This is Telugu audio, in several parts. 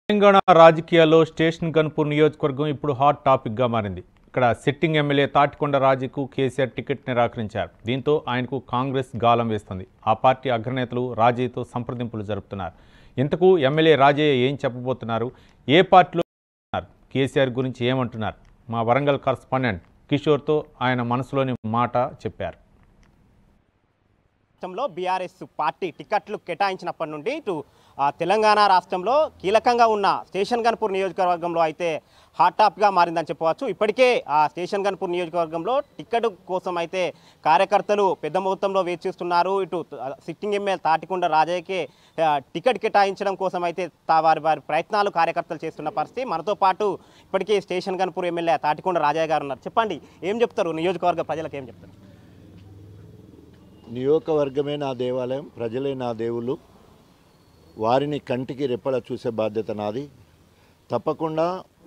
తెలంగాణ రాజకీయాల్లో స్టేషన్ గన్పూర్ నియోజకవర్గం ఇప్పుడు హాట్ టాపిక్గా మారింది ఇక్కడ సిట్టింగ్ ఎమ్మెల్యే తాటికొండ రాజుకు కేసీఆర్ టికెట్ నిరాకరించారు దీంతో ఆయనకు కాంగ్రెస్ గాలం వేస్తుంది ఆ పార్టీ అగ్రనేతలు రాజయ్యతో సంప్రదింపులు జరుపుతున్నారు ఇంతకు ఎమ్మెల్యే రాజయ్య ఏం చెప్పబోతున్నారు ఏ పార్టీలో ఉన్నారు? కేసీఆర్ గురించి ఏమంటున్నారు మా వరంగల్ కరస్పాండెంట్ కిషోర్తో ఆయన మనసులోని మాట చెప్పారు రాష్ట్రంలో బీఆర్ఎస్ పార్టీ టికెట్లు కేటాయించినప్పటి నుండి ఇటు ఆ, తెలంగాణ రాష్ట్రంలో కీలకంగా ఉన్న స్టేషన్ గన్పూర్ నియోజకవర్గంలో అయితే హాట్ టాప్గా మారిందని చెప్పవచ్చు ఇప్పటికే ఆ స్టేషన్ గన్పూర్ నియోజకవర్గంలో టికెట్ కోసం అయితే కార్యకర్తలు పెద్ద మొత్తంలో వేచి చూస్తున్నారు ఇటు ఆ, సిట్టింగ్ ఎమ్మెల్యే తాటికొండ రాజయ్యకే ఆ, టికెట్ కేటాయించడం కోసం అయితే తా- వారి వారి ప్రయత్నాలు కార్యకర్తలు చేస్తున్న పరిస్థితి మనతో పాటు ఇప్పటికే స్టేషన్ గన్పూర్ ఎమ్మెల్యే తాటికొండ రాజయ్య గారు ఉన్నారు చెప్పండి ఏం చెప్తారు నియోజకవర్గ ప్రజలకు ఏం చెప్తారు నియోజకవర్గమే నా దేవాలయం ప్రజలే నా దేవుళ్ళు వారిని కంటికి రెప్పలా చూసే బాధ్యత నాది తప్పకుండా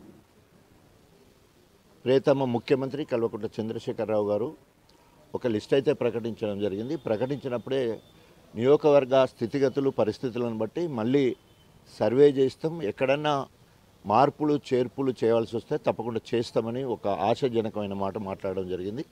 ప్రేతమ ముఖ్యమంత్రి కల్వకుంట్ల చంద్రశేఖరరావు గారు ఒక లిస్ట్ అయితే ప్రకటించడం జరిగింది ప్రకటించినప్పుడే నియోజకవర్గ స్థితిగతులు పరిస్థితులను బట్టి మళ్ళీ సర్వే చేస్తాం ఎక్కడన్నా మార్పులు చేర్పులు చేయాల్సి వస్తే తప్పకుండా చేస్తామని ఒక ఆశాజనకమైన మాట మాట్లాడడం జరిగింది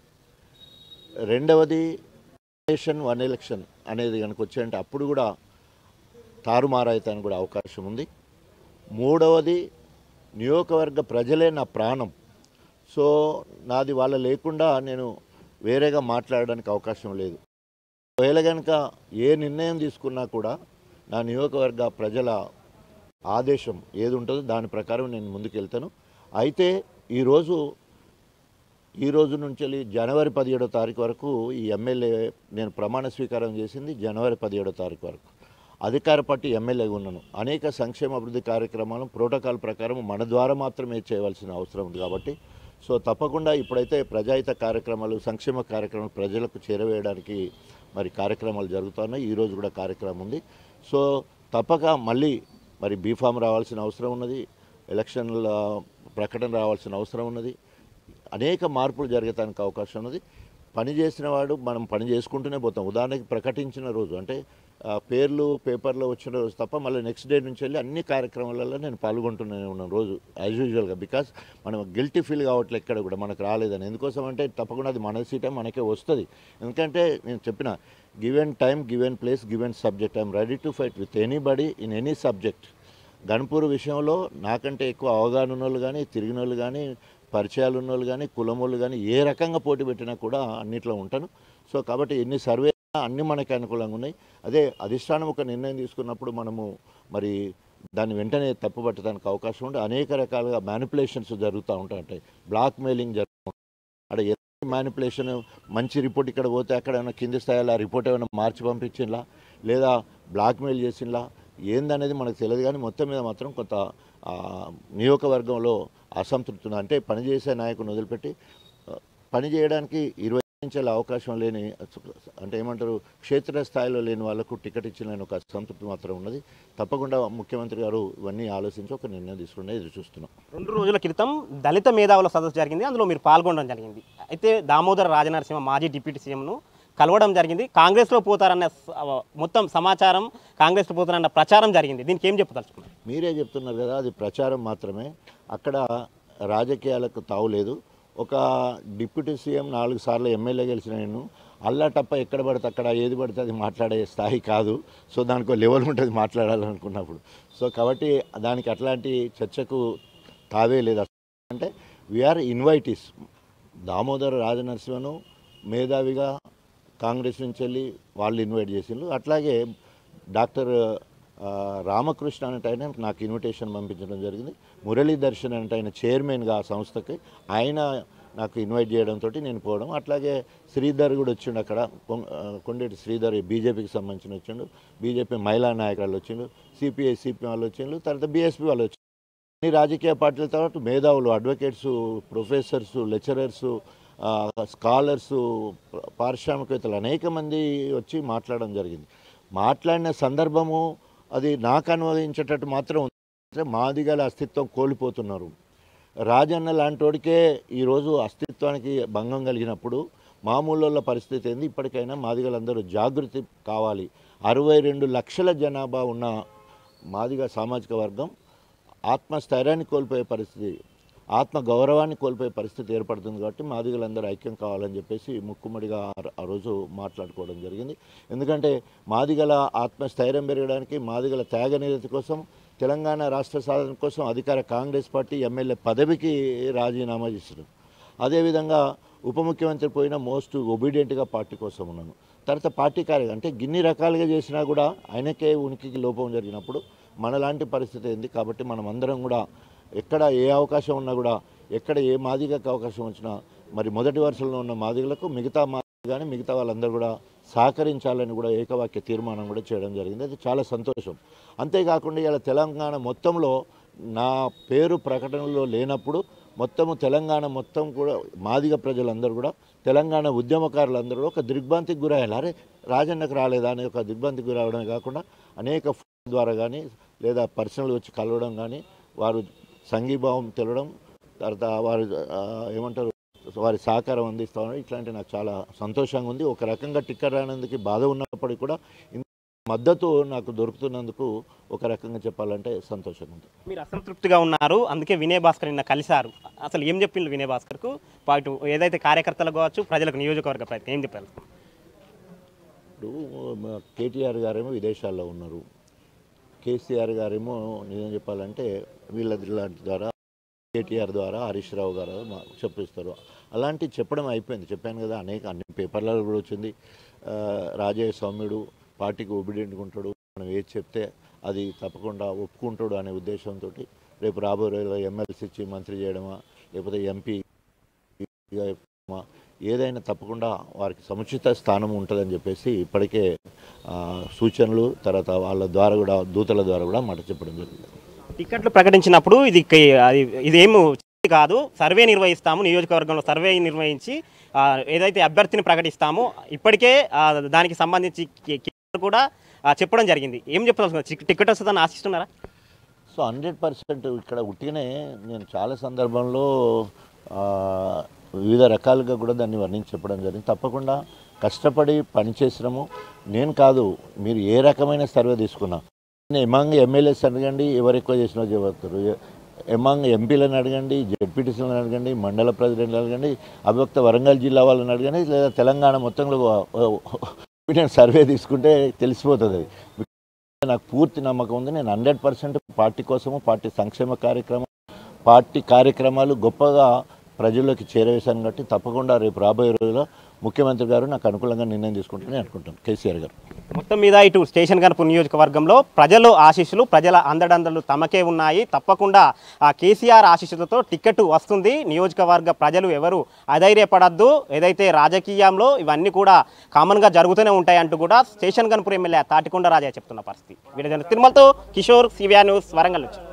రెండవది నేషన్ వన్ ఎలక్షన్ అనేది కనుక వచ్చాయంటే అప్పుడు కూడా తారుమారైతానికి కూడా అవకాశం ఉంది మూడవది నియోజకవర్గ ప్రజలే నా ప్రాణం సో నాది వాళ్ళ లేకుండా నేను వేరేగా మాట్లాడడానికి అవకాశం లేదు ఒకవేళ కనుక ఏ నిర్ణయం తీసుకున్నా కూడా నా నియోజకవర్గ ప్రజల ఆదేశం ఏది ఉంటుందో దాని ప్రకారం నేను ముందుకు వెళ్తాను అయితే ఈరోజు ఈ రోజు నుంచి వెళ్ళి జనవరి పదిహేడో తారీఖు వరకు ఈ ఎమ్మెల్యే నేను ప్రమాణ స్వీకారం చేసింది జనవరి పదిహేడో తారీఖు వరకు అధికార పార్టీ ఎమ్మెల్యేగా ఉన్నాను అనేక సంక్షేమ అభివృద్ధి కార్యక్రమాలు ప్రోటోకాల్ ప్రకారం మన ద్వారా మాత్రమే చేయవలసిన అవసరం ఉంది కాబట్టి సో తప్పకుండా ఇప్పుడైతే ప్రజాహిత కార్యక్రమాలు సంక్షేమ కార్యక్రమాలు ప్రజలకు చేరవేయడానికి మరి కార్యక్రమాలు జరుగుతున్నాయి ఈరోజు కూడా కార్యక్రమం ఉంది సో తప్పక మళ్ళీ మరి బీఫామ్ రావాల్సిన అవసరం ఉన్నది ఎలక్షన్ల ప్రకటన రావాల్సిన అవసరం ఉన్నది అనేక మార్పులు జరగటానికి అవకాశం ఉన్నది పని చేసిన వాడు మనం పని చేసుకుంటూనే పోతాం ఉదాహరణకి ప్రకటించిన రోజు అంటే ఆ, పేర్లు పేపర్లో వచ్చిన రోజు తప్ప మళ్ళీ నెక్స్ట్ డే నుంచి వెళ్ళి అన్ని కార్యక్రమాలలో నేను పాల్గొంటూనే ఉన్నాను రోజు యాజ్ యూజువల్గా బికాస్ మనం గిల్టీ ఫీల్ కావట్లేదు ఎక్కడ కూడా మనకు రాలేదని ఎందుకోసం అంటే తప్పకుండా అది మన సీటే మనకే వస్తుంది ఎందుకంటే నేను చెప్పిన given time given place given subject I'm ready to fight with anybody in any subject Ghanpur విషయంలో నాకంటే ఎక్కువ అవగాహన ఉన్నోళ్ళు కానీ తిరిగిన వాళ్ళు కానీ పరిచయాలు ఉన్నోళ్ళు కానీ కులమోళ్ళు కానీ ఏ రకంగా పోటీ పెట్టినా కూడా అన్నిట్లో ఉంటాను సో కాబట్టి ఎన్ని సర్వే అన్నీ మనకి అనుకూలంగా ఉన్నాయి అదే అధిష్టానం ఒక నిర్ణయం తీసుకున్నప్పుడు మనము మరి దాన్ని వెంటనే తప్పుపట్టడానికి అవకాశం ఉంటే అనేక రకాలుగా మ్యానిపులేషన్స్ జరుగుతూ ఉంటాయి బ్లాక్ మెయిలింగ్ జరుగుతూ అక్కడ ఎలాంటి మ్యానిపులేషన్ మంచి రిపోర్ట్ ఇక్కడ పోతే అక్కడ ఏమైనా కింది స్థాయిలో ఆ రిపోర్ట్ ఏమైనా మార్చి పంపించిందా లేదా బ్లాక్మెయిల్ చేసిందా ఏందనేది మనకు తెలియదు కానీ మొత్తం మీద మాత్రం కొంత ఆ, నియోజకవర్గంలో అసంతృప్తి ఉంది. అంటే పనిచేసే నాయకుని వదిలిపెట్టి ఆ, పని చేయడానికి ఇరవై నుంచి అవకాశం లేని అంటే ఏమంటారు క్షేత్రస్థాయిలో లేని వాళ్ళకు టికెట్ ఇచ్చిన ఒక అసంతృప్తి మాత్రం ఉన్నది తప్పకుండా ముఖ్యమంత్రి గారు ఇవన్నీ ఆలోచించి ఒక నిర్ణయం తీసుకునే ఎదురు చూస్తున్నాం రెండు రోజుల క్రితం దళిత మేధావుల సదస్సు జరిగింది అందులో మీరు పాల్గొనడం జరిగింది అయితే దామోదర రాజనరసింహ మాజీ డిప్యూటీ సీఎంను కలవడం జరిగింది కాంగ్రెస్లో పోతారన్న స- మొత్తం సమాచారం కాంగ్రెస్లో పోతారన్న ప్రచారం జరిగింది దీనికి ఏం చెప్పదలుచుకున్నారు మీరే చెప్తున్నారు కదా అది ప్రచారం మాత్రమే అక్కడ రాజకీయాలకు తావులేదు ఒక డిప్యూటీ సీఎం నాలుగు సార్లు ఎమ్మెల్యే గెలిచిన నేను అల్లా టప్ప ఎక్కడ పడితే అక్కడ ఏది పడితే అది మాట్లాడే స్థాయి కాదు సో దానికి లెవెల్ ఉంటుంది మాట్లాడాలనుకున్నప్పుడు సో కాబట్టి దానికి అట్లాంటి చర్చకు తావే లేదు అంటే వీఆర్ ఇన్వైటీస్ దామోదర రాజనరసింహను మేధావిగా కాంగ్రెస్ నుంచి వెళ్ళి వాళ్ళు ఇన్వైట్ చేసిండ్రు అట్లాగే డాక్టర్ ఆ, రామకృష్ణ అంటే ఆయన నాకు ఇన్విటేషన్ పంపించడం జరిగింది మురళీ దర్శన్ అంటే ఆయన చైర్మన్గా ఆ సంస్థకి ఆయన నాకు ఇన్వైట్ చేయడంతో నేను పోవడం అట్లాగే శ్రీధర్ కూడా వచ్చిండు అక్కడ కొం- ఆ, కొండేటి శ్రీధర్ బీజేపీకి సంబంధించిన వచ్చిండు బీజేపీ మహిళా నాయకులు వచ్చిండు సిపిఐ సిపిఎం వాళ్ళు వచ్చిండు తర్వాత బీఎస్పీ వాళ్ళు వచ్చిండు అన్ని రాజకీయ పార్టీల తర్వాత మేధావులు అడ్వకేట్స్ ప్రొఫెసర్స్ లెక్చరర్స్ స్కాలర్స్ పారిశ్రామికవేత్తలు అనేక మంది వచ్చి మాట్లాడడం జరిగింది మాట్లాడిన సందర్భము అది నాకు అనుభవించేటట్టు మాత్రం ఉంది అంటే మాదిగల అస్తిత్వం కోల్పోతున్నారు రాజన్న లాంటి వాడికే ఈరోజు అస్తిత్వానికి భంగం కలిగినప్పుడు మామూలు పరిస్థితి ఏంది ఇప్పటికైనా మాదిగలందరూ జాగృతి కావాలి అరవై రెండు లక్షల జనాభా ఉన్న మాదిగ సామాజిక వర్గం ఆత్మస్థైర్యాన్ని కోల్పోయే పరిస్థితి ఆత్మ గౌరవాన్ని కోల్పోయే పరిస్థితి ఏర్పడుతుంది కాబట్టి మాదిగలందరూ ఐక్యం కావాలని చెప్పేసి ముక్కుమడిగా ఆ- ఆ రోజు మాట్లాడుకోవడం జరిగింది ఎందుకంటే మాదిగల ఆత్మస్థైర్యం పెరగడానికి మాదిగల త్యాగ నిరతి కోసం తెలంగాణ రాష్ట్ర సాధన కోసం అధికార కాంగ్రెస్ పార్టీ ఎమ్మెల్యే పదవికి రాజీనామా చేసినారు అదేవిధంగా ఉప ముఖ్యమంత్రి పోయిన మోస్ట్ ఒబీడియంట్గా పార్టీ కోసం ఉన్నాను తర్వాత పార్టీ కార్య అంటే గిన్ని రకాలుగా చేసినా కూడా ఆయనకే ఉనికికి లోపం జరిగినప్పుడు మనలాంటి పరిస్థితి ఏంది కాబట్టి మనం అందరం కూడా ఎక్కడ ఏ అవకాశం ఉన్నా కూడా ఎక్కడ ఏ మాదిగకు అవకాశం వచ్చినా మరి మొదటి వరుసలో ఉన్న మాదిగలకు మిగతా మా కానీ మిగతా వాళ్ళందరూ కూడా సహకరించాలని కూడా ఏకవాక్య తీర్మానం కూడా చేయడం జరిగింది అది చాలా సంతోషం అంతేకాకుండా ఇలా తెలంగాణ మొత్తంలో నా పేరు ప్రకటనలో లేనప్పుడు మొత్తము తెలంగాణ మొత్తం కూడా మాదిగ ప్రజలందరూ కూడా తెలంగాణ ఉద్యమకారులందరూ కూడా ఒక దిగ్భ్రాంతికి గురయ్యారు అరే రాజన్నకు రాలేదా అనే ఒక దిగ్భ్రాంతికి గురవడమే కాకుండా అనేక ఫోన్ ద్వారా కానీ లేదా పర్సనల్ వచ్చి కలవడం కానీ వారు సంఘీభావం తెలవడం తర్వాత వారు ఆ, ఏమంటారు వారి సహకారం అందిస్తామని ఇట్లాంటి నాకు చాలా సంతోషంగా ఉంది ఒక రకంగా టిక్కెట్ రానందుకు బాధ ఉన్నప్పటికీ కూడా ఇంత మద్దతు నాకు దొరుకుతున్నందుకు ఒక రకంగా చెప్పాలంటే సంతోషంగా ఉంది మీరు అసంతృప్తిగా ఉన్నారు అందుకే వినయ్ భాస్కర్ నిన్న కలిశారు అసలు ఏం చెప్పిండు వినయ్ భాస్కర్కు పాటు ఏదైతే కార్యకర్తలు కావచ్చు ప్రజలకు నియోజకవర్గ ప్రయత్నం ఏం చెప్పారు ఇప్పుడు మా కేటీఆర్ గారేమో విదేశాల్లో ఉన్నారు కేసీఆర్ గారేమో నిజం చెప్పాలంటే వీళ్ళ లాంటి ద్వారా కేటీఆర్ ద్వారా హరీష్ రావు గారు మా- చెప్పిస్తారు అలాంటి చెప్పడం అయిపోయింది చెప్పాను కదా అనేక అన్ని పేపర్లలో కూడా వచ్చింది ఆ, రాజయ్య సౌమ్యుడు పార్టీకి ఒబిడియంట్గా ఉంటాడు మనం ఏది చెప్తే అది తప్పకుండా ఒప్పుకుంటాడు అనే ఉద్దేశంతో రేపు రాబోయే రోజుల్లో ఎమ్మెల్సీ ఇచ్చి మంత్రి చేయడమా లేకపోతే ఎంపీ ఏదైనా తప్పకుండా వారికి సముచిత స్థానం ఉంటుందని చెప్పేసి ఇప్పటికే ఆ, సూచనలు తర్వాత వాళ్ళ ద్వారా కూడా దూతల ద్వారా కూడా మాట చెప్పడం జరిగింది టికెట్లు ప్రకటించినప్పుడు ఇది కే- అది ఇదేం కాదు సర్వే నిర్వహిస్తాము నియోజకవర్గంలో సర్వే నిర్వహించి ఆ, ఏదైతే అభ్యర్థిని ప్రకటిస్తామో ఇప్పటికే ఆ, దానికి సంబంధించి కే- కేసీఆర్ కూడా ఆ, చెప్పడం జరిగింది ఏం చెప్పాల్సి టికెట్ వస్తుందని ఆశిస్తున్నారా సో హండ్రెడ్ పర్సెంట్ ఇక్కడ ఉట్టిగానే నేను చాలా సందర్భంలో ఆ, వివిధ రకాలుగా కూడా దాన్ని వర్ణించి చెప్పడం జరిగింది తప్పకుండా కష్టపడి పనిచేసినాము నేను కాదు మీరు ఏ రకమైన సర్వే తీసుకున్నా ఎమాంగ్ ఎమ్మెల్యేస్ అడగండి ఎవరు ఎక్కువ చేసినా చెబుతారు ఎమాంగ్ ఎంపీలను అడగండి జెడ్పీటీసీలను అడగండి మండల ప్రెసిడెంట్లు అడగండి అభక్త వరంగల్ జిల్లా వాళ్ళని అడగండి లేదా తెలంగాణ మొత్తంలో ఒపీనియన్ సర్వే తీసుకుంటే తెలిసిపోతుంది అది నాకు పూర్తి నమ్మకం ఉంది నేను హండ్రెడ్ పర్సెంట్ పార్టీ కోసము పార్టీ సంక్షేమ కార్యక్రమం పార్టీ కార్యక్రమాలు గొప్పగా ప్రజల్లోకి చేరవేశాను కాబట్టి తప్పకుండా రేపు రాబోయే రోజుల్లో ముఖ్యమంత్రి గారు నాకు అనుకూలంగా నిర్ణయం తీసుకుంటారని అనుకుంటాను కేసీఆర్ గారు మొత్తం మీద ఇటు స్టేషన్ కనుపూర్ నియోజకవర్గంలో ప్రజలు ఆశీస్సులు ప్రజల అందడందలు తమకే ఉన్నాయి తప్పకుండా ఆ కేసీఆర్ ఆశీస్సులతో టికెట్ వస్తుంది నియోజకవర్గ ప్రజలు ఎవరు అధైర్యపడద్దు ఏదైతే రాజకీయంలో ఇవన్నీ కూడా కామన్గా జరుగుతూనే ఉంటాయి అంటూ కూడా స్టేషన్ కనుపూర్ ఎమ్మెల్యే తాటికొండ రాజా చెప్తున్న పరిస్థితి వీడియో తిరుమలతో కిషోర్ సివియా న్యూస్ వరంగల్ నుంచి